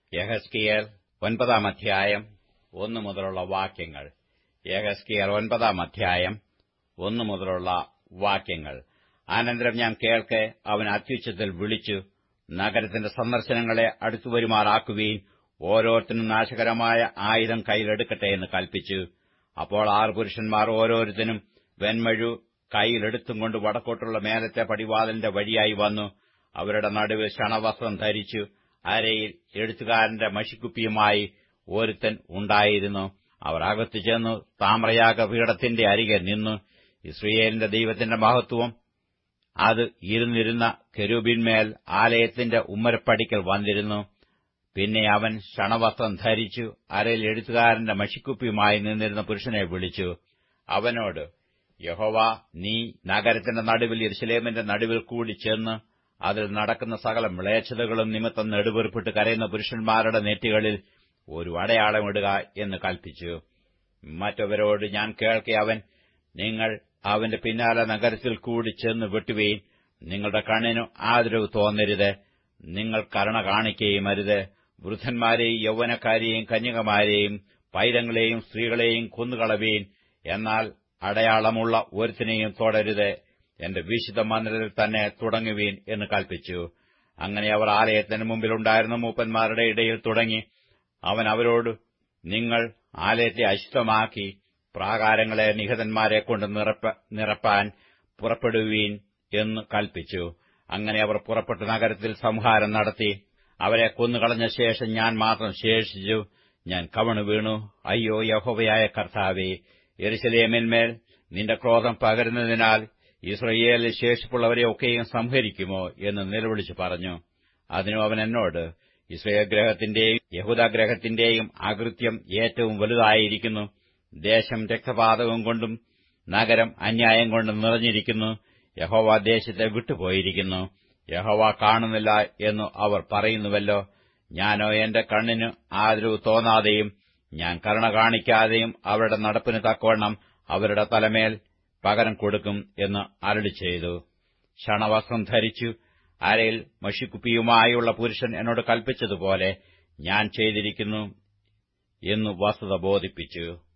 യഹസ്കിയൽ ഒൻപതാം അധ്യായം ഒന്നു മുതലുള്ള വാക്യങ്ങൾ യഹസ്കിയൽ ഒൻപതാം അധ്യായം ഒന്നു മുതലുള്ള വാക്യങ്ങൾ അനന്തരം ഞാൻ കേൾക്കെ അവൻ അത്യുച്ചത്തിൽ വിളിച്ചു നഗരത്തിന്റെ സന്ദർശനങ്ങളെ അടുത്തുവരുമാറാക്കുവീൻ ഓരോരുത്തരും നാശകരമായ ആയുധം കയ്യിലെടുക്കട്ടെ എന്ന് കൽപ്പിച്ചു അപ്പോൾ ആറ് പുരുഷന്മാർ ഓരോരുത്തരും വെൺമഴു കൈയിലെടുത്തും കൊണ്ട് വടക്കോട്ടുള്ള മേലത്തെ പടിവാതിലിന്റെ വഴിയായി വന്നു അവരുടെ നടുവിൽ ശണവസ്ത്രം ധരിച്ചു അരയിൽ എഴുത്തുകാരന്റെ മഷിക്കുപ്പിയുമായി ഒരുത്തൻ ഉണ്ടായിരുന്നു അവർ അകത്തു ചെന്നു താമ്രയാഗ പീഠത്തിന്റെ അരികെ നിന്നു ഇസ്രയേലിന്റെ ദൈവത്തിന്റെ മഹത്വം അത് ഇരുന്നിരുന്ന കെരൂബിന്മേൽ ആലയത്തിന്റെ ഉമ്മരപ്പടിക്കൽ വന്നിരുന്നു പിന്നെ അവൻ ശണവസ്ത്രം ധരിച്ചു അരയിൽ എഴുത്തുകാരന്റെ മഷിക്കുപ്പിയുമായി നിന്നിരുന്ന പുരുഷനെ വിളിച്ചു അവനോട് യഹോവ നീ നഗരത്തിന്റെ നടുവിൽ യെരുശലേമിന്റെ നടുവിൽ കൂടി ചെന്ന് അതിൽ നടക്കുന്ന സകല മ്ലേച്ഛതകളും നിമിത്തം നെടുവെറുപ്പിട്ട് കരയുന്ന പുരുഷന്മാരുടെ നെറ്റികളിൽ ഒരു അടയാളമിടുക എന്ന് കൽപ്പിച്ചു മറ്റവരോട് ഞാൻ കേൾക്കെ അവൻ നിങ്ങൾ അവന്റെ പിന്നാലെ നഗരത്തിൽ കൂടി ചെന്ന് വിട്ടുവീൻ നിങ്ങളുടെ കണ്ണിനു ആദരവ് തോന്നരുത് നിങ്ങൾ കരുണ കാണിക്കുകയും അരുത് വൃദ്ധന്മാരെയും യൗവനക്കാരെയും കന്യകമാരെയും പൈരങ്ങളെയും സ്ത്രീകളെയും കൊന്നുകളവീൻ എന്നാൽ അടയാളമുള്ള ഒരുത്തിനെയും തൊടരുത് എന്റെ വിശുദ്ധ മന്ദിരത്തിൽ തന്നെ തുടങ്ങുവീൻ എന്ന് കൽപ്പിച്ചു അങ്ങനെ അവർ ആലയത്തിന് മുമ്പിലുണ്ടായിരുന്ന മൂപ്പന്മാരുടെ ഇടയിൽ തുടങ്ങി അവൻ അവരോട് നിങ്ങൾ ആലയത്തെ അശുദ്ധമാക്കി പ്രാകാരങ്ങളെ നിഹതന്മാരെ കൊണ്ട് നിറപ്പാൻ പുറപ്പെടുവീൻ എന്ന് കൽപ്പിച്ചു അങ്ങനെ അവർ പുറപ്പെട്ട നഗരത്തിൽ സംഹാരം നടത്തി അവരെ കൊന്നുകളഞ്ഞ ശേഷം ഞാൻ മാത്രം ശേഷിച്ചു ഞാൻ കവണു വീണു അയ്യോ യഹോവയായ കർത്താവേ എരുസലേമിന്മേൽ നിന്റെ ക്രോധം പകരുന്നതിനാൽ ഇസ്രയേലിൽ ശേഷിപ്പുള്ളവരെ ഒക്കെയും സംഹരിക്കുമോ എന്ന് നിലവിളിച്ചു പറഞ്ഞു അതിനു അവൻ എന്നോട് ഇസ്രയേൽ ഗ്രഹത്തിന്റെയും യഹൂദഗ്രഹത്തിന്റെയും അകൃത്യം ഏറ്റവും വലുതായിരിക്കുന്നു ദേശം രക്തപാതകം കൊണ്ടും നഗരം അന്യായം കൊണ്ടും നിറഞ്ഞിരിക്കുന്നു യഹോവ ദേശത്തെ വിട്ടുപോയിരിക്കുന്നു യഹോവ കാണുന്നില്ല എന്നു അവർ പറയുന്നുവല്ലോ ഞാനോ എന്റെ കണ്ണിന് ആദരവ് തോന്നാതെയും ഞാൻ കരുണ കാണിക്കാതെയും അവരുടെ നടപ്പിന് തക്കവണ്ണം അവരുടെ തലമേൽ പകരം കൊടുക്കും എന്ന് അരളി ചെയ്തു ക്ഷണവസ്ത്രം ധരിച്ചു അരയിൽ മഷിക്കുപ്പിയുമായുള്ള പുരുഷൻ എന്നോട് കൽപ്പിച്ചതുപോലെ ഞാൻ ചെയ്തിരിക്കുന്നു എന്നു വസ്തുത ബോധിപ്പിച്ചു